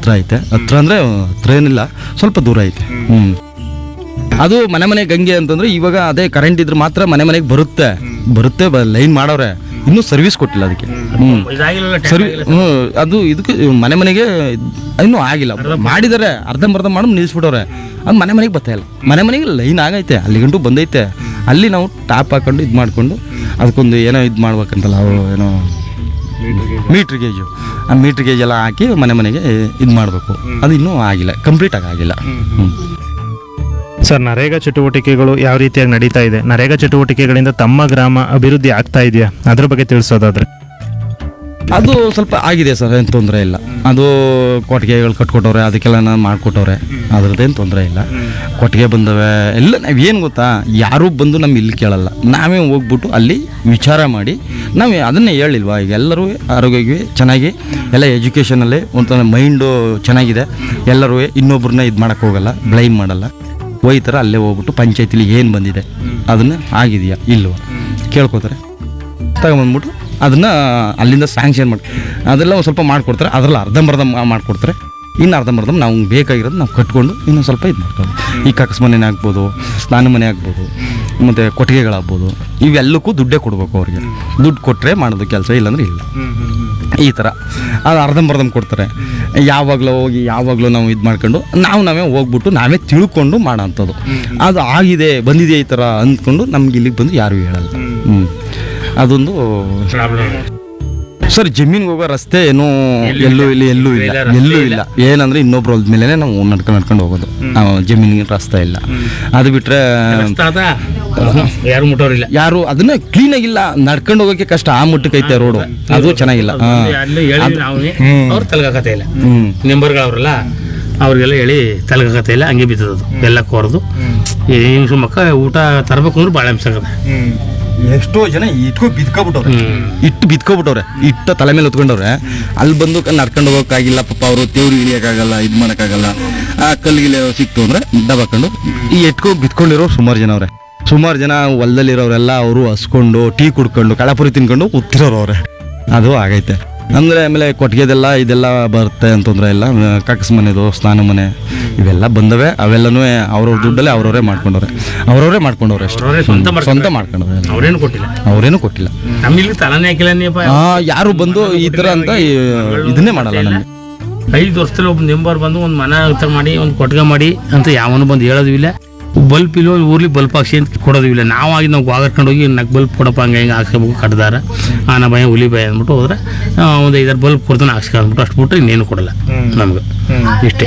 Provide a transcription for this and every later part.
ಹತ್ರ ಐತೆ ಹತ್ರ ಅಂದರೆ ಹತ್ರ ಏನಿಲ್ಲ ಸ್ವಲ್ಪ ದೂರ ಐತೆ ಹ್ಞೂ ಅದು ಮನೆ ಮನೆಗೆ ಹಂಗೆ ಅಂತಂದ್ರೆ ಇವಾಗ ಅದೇ ಕರೆಂಟ್ ಇದ್ರೆ ಮಾತ್ರ ಮನೆ ಮನೆಗೆ ಬರುತ್ತೆ ಬರುತ್ತೆ ಲೈನ್ ಮಾಡವ್ರೆ ಇನ್ನೂ ಸರ್ವಿಸ್ ಕೊಟ್ಟಿಲ್ಲ ಅದಕ್ಕೆ ಹ್ಞೂ ಇದಾಗಿಲ್ಲ ಸರಿ ಹ್ಞೂ ಅದು ಇದಕ್ಕೆ ಮನೆ ಮನೆಗೆ ಇನ್ನೂ ಆಗಿಲ್ಲ ಮಾಡಿದ್ದಾರೆ ಅರ್ಧಂಬರ್ಧ ಮಾಡಿ ನಿಲ್ಲಿಸ್ಬಿಟ್ಟವ್ರೆ ಅದು ಮನೆ ಮನೆಗೆ ಬರ್ತಾ ಇಲ್ಲ ಮನೆ ಮನೆಗೆ ಲೈನ್ ಆಗೈತೆ ಅಲ್ಲಿ ಗಂಟು ಬಂದೈತೆ ಅಲ್ಲಿ ನಾವು ಟಾಪ್ ಹಾಕೊಂಡು ಇದು ಮಾಡಿಕೊಂಡು ಅದಕ್ಕೊಂದು ಏನೋ ಇದು ಮಾಡ್ಬೇಕಂತಲ್ಲ ಅವು ಏನೋ ಮೀಟ್ರ್ ಗೇಜು ಆ ಮೀಟ್ರ್ ಗೇಜ್ ಎಲ್ಲ ಹಾಕಿ ಮನೆ ಮನೆಗೆ ಇದು ಮಾಡಬೇಕು ಅದು ಇನ್ನೂ ಆಗಿಲ್ಲ ಕಂಪ್ಲೀಟ್ ಆಗಿ ಆಗಿಲ್ಲ ಹ್ಞೂ ಸರ್ ನರೇಗಾ ಚಟುವಟಿಕೆಗಳು ಯಾವ ರೀತಿಯಾಗಿ ನಡೀತಾ ಇದೆ ನರೇಗಾ ಚಟುವಟಿಕೆಗಳಿಂದ ತಮ್ಮ ಗ್ರಾಮ ಅಭಿವೃದ್ಧಿ ಆಗ್ತಾ ಇದೆಯಾ ಅದ್ರ ಬಗ್ಗೆ ತಿಳಿಸೋದಾದ್ರೆ ಅದು ಸ್ವಲ್ಪ ಆಗಿದೆ ಸರ್ ಏನು ತೊಂದರೆ ಇಲ್ಲ ಅದು ಕೊಟ್ಟಿಗೆಗಳು ಕಟ್ಕೊಟ್ಟವ್ರೆ ಅದಕ್ಕೆಲ್ಲ ನಾನು ಮಾಡಿಕೊಟ್ಟವ್ರೆ ಅದ್ರದ್ದೇನು ತೊಂದರೆ ಇಲ್ಲ ಕೊಟ್ಟಿಗೆ ಬಂದವೆ ಎಲ್ಲ ನಾವು ಏನು ಗೊತ್ತಾ ಯಾರೂ ಬಂದು ನಮ್ಮ ಇಲ್ಲಿ ಕೇಳಲ್ಲ ನಾವೇ ಹೋಗ್ಬಿಟ್ಟು ಅಲ್ಲಿ ವಿಚಾರ ಮಾಡಿ ನಾವು ಅದನ್ನೇ ಹೇಳಿಲ್ವಾ ಈಗ ಎಲ್ಲರೂ ಆರೋಗ್ಯವಾಗಿ ಚೆನ್ನಾಗಿ ಎಲ್ಲ ಎಜುಕೇಷನಲ್ಲಿ ಒಂಥರ ಮೈಂಡು ಚೆನ್ನಾಗಿದೆ ಎಲ್ಲರೂ ಇನ್ನೊಬ್ರನ್ನ ಇದು ಮಾಡೋಕ್ಕೆ ಹೋಗಲ್ಲ ಬ್ಲೈಮ್ ಮಾಡಲ್ಲ ಹೋಯ್ತಾರೆ ಅಲ್ಲೇ ಹೋಗ್ಬಿಟ್ಟು ಪಂಚಾಯತಿಲಿ ಏನು ಬಂದಿದೆ ಅದನ್ನು ಆಗಿದೆಯಾ ಇಲ್ವಾ ಕೇಳ್ಕೊತಾರೆ ತಗೊಂಬಂದ್ಬಿಟ್ಟು ಅದನ್ನ ಅಲ್ಲಿಂದ ಸ್ಯಾಂಕ್ಷನ್ ಮಾಡಿ ಅದೆಲ್ಲ ಒಂದು ಸ್ವಲ್ಪ ಮಾಡಿಕೊಡ್ತಾರೆ ಅದರಲ್ಲಿ ಅರ್ಧಂಬರ್ಧ ಮಾ- ಮಾಡಿಕೊಡ್ತಾರೆ ಇನ್ನು ಅರ್ಧಂಬರ್ಧ ನಾವು ಬೇಕಾಗಿರೋದು ನಾವು ಕಟ್ಕೊಂಡು ಇನ್ನೊಂದು ಸ್ವಲ್ಪ ಇದು ಮಾಡ್ಕೊಂಡು ಈ ಕಕ್ಕಸ್ ಮನೆ ಆಗ್ಬೋದು ಸ್ನಾನ ಮನೆ ಆಗ್ಬೋದು ಮತ್ತು ಕೊಟ್ಟಿಗೆಗಳಾಗ್ಬೋದು ಇವೆಲ್ಲಕ್ಕೂ ದುಡ್ಡೇ ಕೊಡಬೇಕು ಅವ್ರಿಗೆ ದುಡ್ಡು ಕೊಟ್ಟರೆ ಮಾಡೋದು ಕೆಲಸ ಇಲ್ಲಾಂದ್ರೆ ಇಲ್ಲ ಈ ಥರ ಅದು ಅರ್ಧಂಬರ್ಧಂ ಕೊಡ್ತಾರೆ ಯಾವಾಗಲೂ ಹೋಗಿ ಯಾವಾಗಲೂ ನಾವು ಇದು ಮಾಡ್ಕೊಂಡು ನಾವು ನಾವೇ ಹೋಗ್ಬಿಟ್ಟು ನಾವೇ ತಿಳ್ಕೊಂಡು ಮಾಡೋ ಅಂಥದ್ದು ಅದು ಆಗಿದೆ ಬಂದಿದೆ ಈ ಥರ ಅಂದ್ಕೊಂಡು ನಮ್ಗೆ ಇಲ್ಲಿಗೆ ಬಂದು ಯಾರೂ ಹೇಳಲ್ಲ ಹ್ಞೂ ಅದೊಂದು ಸರ್ ಜಮೀನ್ಗೆ ಹೋಗೋ ರಸ್ತೆ ಏನೂ ಎಲ್ಲೂ ಇಲ್ಲಿ ಎಲ್ಲೂ ಇಲ್ಲ ಎಲ್ಲೂ ಇಲ್ಲ ಏನಂದ್ರೆ ಇನ್ನೊಬ್ರು ಹೊಲ್ದ ಮೇಲೆ ನಾವು ನಡ್ಕೊಂಡು ನಡ್ಕೊಂಡು ಹೋಗೋದು ಆ, ಜಮೀನಿಗೆ ರಸ್ತೆ ಇಲ್ಲ ಅದು ಬಿಟ್ರೆ ಯಾರು ಮುಟ್ಟೋರಿಲ್ಲ ಯಾರು ಅದನ್ನ ಕ್ಲೀನ್ ಆಗಿಲ್ಲ ನಡ್ಕೊಂಡು ಹೋಗೋಕೆ ಕಷ್ಟ ಆ ಮಟ್ಟಕ್ಕೆ ಐತೆ ರೋಡು ಅದು ಚೆನ್ನಾಗಿಲ್ಲ ಹಾ. ಅಲ್ಲಿ ಹೇಳಿ ನಾವು ಅವ್ರು ತಲೆಗಾಕತ್ತೆ ಇಲ್ಲ ಹ್ಮ್ ಮೆಂಬರ್ಗಳವ್ರಲ್ಲ ಅವ್ರಿಗೆಲ್ಲ ಹೇಳಿ ತಲೆಗಾಕತ್ತೆ ಇಲ್ಲ ಹಂಗೆ ಬಿದ್ದದು ಎಲ್ಲ ಕೊರದು ಹೆಂಗ್ಸು ಮಕ್ಕ ಊಟ ತರಬೇಕು ಅಂದ್ರೆ ಭಾಳ ಹಿಂಸೆ ಆಗದೆ ಎಷ್ಟೋ ಜನ ಇಟ್ಕೊ ಬಿದ್ಕೊಬಿಟ್ಟವ್ರೆ ಹ್ಮ್. ಇಟ್ಟು ಬಿದ್ಕೊಬಿಟ್ಟವ್ರೆ ಇಟ್ಟ ತಲೆ ಮೇಲೆ ಹೊತ್ಕೊಂಡವ್ರೆ ಅಲ್ಲಿ ಬಂದು ಕ- ನಡ್ಕೊಂಡು ಹೋಗೋಕ್ಕಾಗಿಲ್ಲ ಪಾಪ ಅವರು ತೇವ್ರು ಇಳಿಯೋಕ್ಕಾಗಲ್ಲ ಇದು ಮಾಡೋಕ್ಕಾಗಲ್ಲ ಆ ಕಲ್ಲಿಗಿಲೆ ಸಿಕ್ತು ಅಂದ್ರೆ ದಬಾಕೊಂಡು ಈ ಎಟ್ಕೊ ಬಿತ್ಕೊಂಡಿರೋ ಸುಮಾರು ಜನ ಅವ್ರೆ ಸುಮಾರು ಜನ ಹೊಲದಲ್ಲಿರೋರೆಲ್ಲ ಅವರು ಹಸ್ಕೊಂಡು ಟೀ ಕುಡ್ಕೊಂಡು ಕಳಪುರಿ ತಿನ್ಕೊಂಡು ಉತ್ತಿರೋರು ಅವ್ರೆ ಅದು ಆಗೈತೆ ಅಂದರೆ ಆಮೇಲೆ ಕೊಟ್ಟಿಗೆದೆಲ್ಲ ಇದೆಲ್ಲ ಬರುತ್ತೆ ಅಂತಂದ್ರೆ ಇಲ್ಲ ಕಕ್ಕಸ್ ಮನೆದು ಸ್ನಾನ ಮನೆ ಇವೆಲ್ಲ ಬಂದವೆ ಅವೆಲ್ಲನೂ ಅವ್ರವ್ರ ದುಡ್ಡಲ್ಲೇ ಅವ್ರವರೇ ಮಾಡ್ಕೊಂಡವ್ರೆ ಅವ್ರವರೇ ಮಾಡ್ಕೊಂಡವ್ರೆ ಅಷ್ಟೇ ಅವ್ರವ್ರೇ ಸ್ವಂತ ಹ್ಮ್, ಸ್ವಂತ ಮಾಡ್ಕೊಂಡವ್ರೆ ಎಲ್ಲ. ಅವ್ರೇನು ಕೊಟ್ಟಿಲ್ಲ ಅವ್ರೇನು ಕೊಟ್ಟಿಲ್ಲ ನಮ್ಮ ಇಲ್ಲಿ ತಲೆನೇ ಹಾಕಿಲ್ಲ ನೀಪ್ಪ ಆ, ಯಾರು ಬಂದು ಈ ತರ ಅಂತ ಈ- ಇದನ್ನೇ ಮಾಡಲ್ಲ ನಮ್ಗೆ ಐದು ವರ್ಷದಲ್ಲಿ ಒಬ್ಬ ಮೆಂಬರ್ ಬಂದು ಒಂದು ಮನೆ ಹತ್ರ ಮಾಡಿ ಒಂದು ಕೊಟ್ಟಿಗೆ ಮಾಡಿ ಅಂತ ಯಾವನು ಬಂದು ಹೇಳೋದು ಇಲ್ಲ ಬಲ್ಪ್ ಇಲ್ಲ ಊರ್ಲಿ ಬಲ್ಪ್ ಹಾಕ್ಸಿ ಅಂತ ಕೊಡೋದು ಇಲ್ಲ ನಾವು ಆಗಿ ನಾವು ಗಾಗರ್ಕೊಂಡು ಹೋಗಿ ನಕ್ ಬಲ್ಪ್ ಕೊಡಪ್ಪ ಹಂಗೆ ಹಿಂಗೆ ಹಾಕ್ಸ್ಕೋಬೇಕು ಕಟ್ದಾರ ಆನ ಭಯ ಹುಲಿ ಭಯ ಅಂದ್ಬಿಟ್ಟು ಹೋದ್ರೆ ಆ, ಒಂದು ಐದಾರು ಬಲ್ಪ್ ಕೊಡ್ತಾನೆ ಹಾಕ್ಸ್ಕೊಂಡ್ಬಿಟ್ಟು ಅಷ್ಟು ಬಿಟ್ರೆ ಇನ್ನೇನು ಕೊಡಲ್ಲ ನಮ್ಗೆ ಇಷ್ಟೇ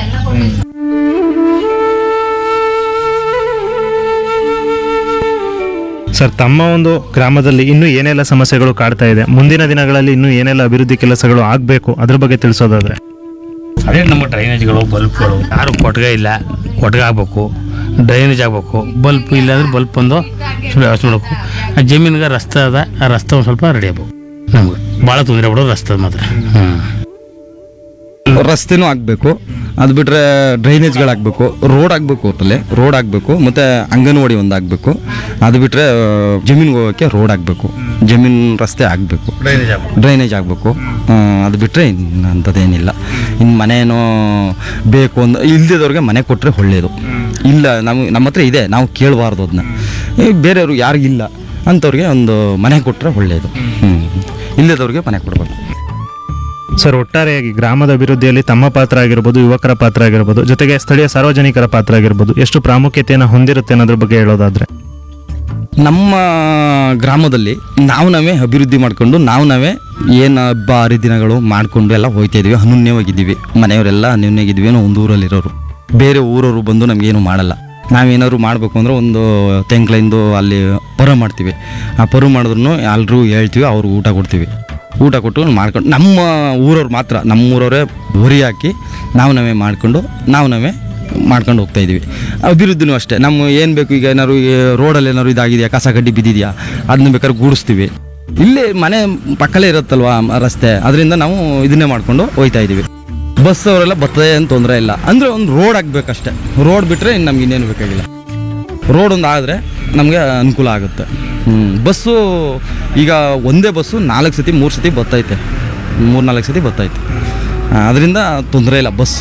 ಸರ್ ತಮ್ಮ ಒಂದು ಗ್ರಾಮದಲ್ಲಿ ಇನ್ನೂ ಏನೆಲ್ಲ ಸಮಸ್ಯೆಗಳು ಕಾಡ್ತಾ ಇದೆ ಮುಂದಿನ ದಿನಗಳಲ್ಲಿ ಇನ್ನೂ ಏನೆಲ್ಲ ಅಭಿವೃದ್ಧಿ ಕೆಲಸಗಳು ಆಗಬೇಕು ಅದ್ರ ಬಗ್ಗೆ ತಿಳಿಸೋದಾದ್ರೆ ಅದೇ ನಮ್ಮ ಡ್ರೈನೇಜ್ಗಳು ಬಲ್ಪ್ಗಳು ಯಾರು ಕೊಟ್ಟಿಗೆ ಇಲ್ಲ ಕೊಟ್ಟಿಗೆ ಆಗ್ಬೇಕು ಡ್ರೈನೇಜ್ ಆಗಬೇಕು ಬಲ್ಪ್ ಇಲ್ಲ ಅಂದ್ರೆ ಬಲ್ಪ್ ಒಂದು ಸ್ವಲ್ಪ ವ್ಯವಸ್ಥೆ ಮಾಡಬೇಕು ಆ ಜಮೀನಿಗೆ ರಸ್ತೆ ಅದ ಆ ರಸ್ತೆ ಒಂದು ಸ್ವಲ್ಪ ರೆಡಿ ಆಗ್ಬೇಕು ನಮ್ಗೆ ಭಾಳ ತೊಂದರೆ ಬಿಡೋದು ರಸ್ತೆ ಮಾತ್ರ ಹ್ಞೂ ರಸ್ತೆನೂ ಆಗಬೇಕು ಅದು ಬಿಟ್ರೆ ಡ್ರೈನೇಜ್ಗಳಾಗಬೇಕು ರೋಡ್ ಆಗಬೇಕು ಒಟ್ಟಲ್ಲಿ ರೋಡ್ ಆಗಬೇಕು ಮತ್ತು ಅಂಗನವಾಡಿ ಒಂದು ಆಗಬೇಕು ಅದು ಬಿಟ್ರೆ ಜಮೀನ್ಗೆ ಹೋಗೋಕ್ಕೆ ರೋಡ್ ಆಗಬೇಕು ಜಮೀನು ರಸ್ತೆ ಆಗಬೇಕು ಡ್ರೈನೇಜ್ ಆಗಬೇಕು ಡ್ರೈನೇಜ್ ಆಗಬೇಕು ಅದು ಬಿಟ್ಟರೆ ಅಂಥದ್ದೇನಿಲ್ಲ ಇನ್ನು ಮನೇನೋ ಬೇಕು ಅಂದ ಇಲ್ದಿದವ್ರಿಗೆ ಮನೆ ಕೊಟ್ಟರೆ ಒಳ್ಳೆಯದು ಇಲ್ಲ ನಮಗೆ ನಮ್ಮ ಹತ್ರ ಇದೆ ನಾವು ಕೇಳಬಾರ್ದು ಅದನ್ನ ಬೇರೆಯವರು ಯಾರಿಗಿಲ್ಲ ಅಂಥವ್ರಿಗೆ ಒಂದು ಮನೆ ಕೊಟ್ಟರೆ ಒಳ್ಳೆಯದು ಹ್ಞೂ ಇಲ್ಲದವ್ರಿಗೆ ಮನೆ ಕೊಡಬೇಕು ಸರ್ ಒಟ್ಟಾರೆಯಾಗಿ ಗ್ರಾಮದ ಅಭಿವೃದ್ಧಿಯಲ್ಲಿ ತಮ್ಮ ಪಾತ್ರ ಆಗಿರ್ಬೋದು ಯುವಕರ ಪಾತ್ರ ಆಗಿರ್ಬೋದು ಜೊತೆಗೆ ಸ್ಥಳೀಯ ಸಾರ್ವಜನಿಕರ ಪಾತ್ರ ಆಗಿರ್ಬೋದು ಎಷ್ಟು ಪ್ರಾಮುಖ್ಯತೆಯನ್ನು ಹೊಂದಿರುತ್ತೆ ಅನ್ನೋದ್ರ ಬಗ್ಗೆ ಹೇಳೋದಾದ್ರೆ ನಮ್ಮ ಗ್ರಾಮದಲ್ಲಿ ನಾವು ನಾವೇ ಅಭಿವೃದ್ಧಿ ಮಾಡ್ಕೊಂಡು ನಾವು ನಾವೇ ಏನು ಹಬ್ಬ ಹರಿದಿನಗಳು ಮಾಡ್ಕೊಂಡು ಎಲ್ಲ ಹೋಗ್ತಾ ಇದೀವಿ ಅನುನ್ಯವಾಗಿದ್ದೀವಿ ಮನೆಯವರೆಲ್ಲ ಅನುನ್ಯವಾಗಿದ್ದೀವಿ ಅನ್ನೋ ಒಂದು ಊರಲ್ಲಿರೋರು ಬೇರೆ ಊರವರು ಬಂದು ನಮಗೇನು ಮಾಡಲ್ಲ ನಾವೇನಾದ್ರು ಮಾಡಬೇಕು ಅಂದ್ರೆ ಒಂದು ತೆಂಗ್ಲೈಂದು ಅಲ್ಲಿ ಪರ ಮಾಡ್ತೀವಿ ಆ ಪರು ಮಾಡಿದ್ರು ಎಲ್ಲರೂ ಹೇಳ್ತೀವಿ ಅವ್ರಿಗೆ ಊಟ ಕೊಡ್ತೀವಿ ಊಟ ಕೊಟ್ಟು ಮಾಡ್ಕೊಂಡು ನಮ್ಮ ಊರವ್ರು ಮಾತ್ರ ನಮ್ಮ ಊರವರೇ ಹೊರಿ ಹಾಕಿ ನಾವು ನಾವೇ ಮಾಡ್ಕೊಂಡು ನಾವು ನಾವೇ ಮಾಡ್ಕೊಂಡು ಹೋಗ್ತಾ ಇದೀವಿ ಅಭಿವೃದ್ಧಿನೂ ಅಷ್ಟೇ ನಮ್ಮ ಏನು ಬೇಕು ಈಗ ಏನಾದ್ರು ಈ ರೋಡಲ್ಲಿ ಏನಾದ್ರು ಇದಾಗಿದೆಯಾ ಕಸ ಕಡ್ಡಿ ಬಿದ್ದಿದೆಯಾ ಅದನ್ನ ಬೇಕಾದ್ರೆ ಗೂಡಿಸ್ತೀವಿ ಇಲ್ಲೇ ಮನೆ ಪಕ್ಕಲೇ ಇರುತ್ತಲ್ವಾ ಮ- ರಸ್ತೆ ಅದರಿಂದ ನಾವು ಇದನ್ನೇ ಮಾಡ್ಕೊಂಡು ಹೋಗ್ತಾ ಇದೀವಿ ಬಸ್ ಅವರೆಲ್ಲ ಬರ್ತದೆ ಅಂತ ತೊಂದರೆ ಇಲ್ಲ ಅಂದರೆ ಒಂದು ರೋಡ್ ಆಗಬೇಕಷ್ಟೆ ರೋಡ್ ಬಿಟ್ಟರೆ ನಮ್ಗೆ ಇನ್ನೇನು ಬೇಕಾಗಿಲ್ಲ ರೋಡ್ ಒಂದು ಆದರೆ ನಮಗೆ ಅನುಕೂಲ ಆಗುತ್ತೆ ಹ್ಞೂ ಬಸ್ಸು ಈಗ ಒಂದೇ ಬಸ್ಸು ನಾಲ್ಕು ಸತಿ ಮೂರು ಸತಿ ಬರ್ತೈತೆ ಮೂರು ನಾಲ್ಕು ಸತಿ ಬರ್ತೈತೆ ಅದರಿಂದ ತೊಂದರೆ ಇಲ್ಲ ಬಸ್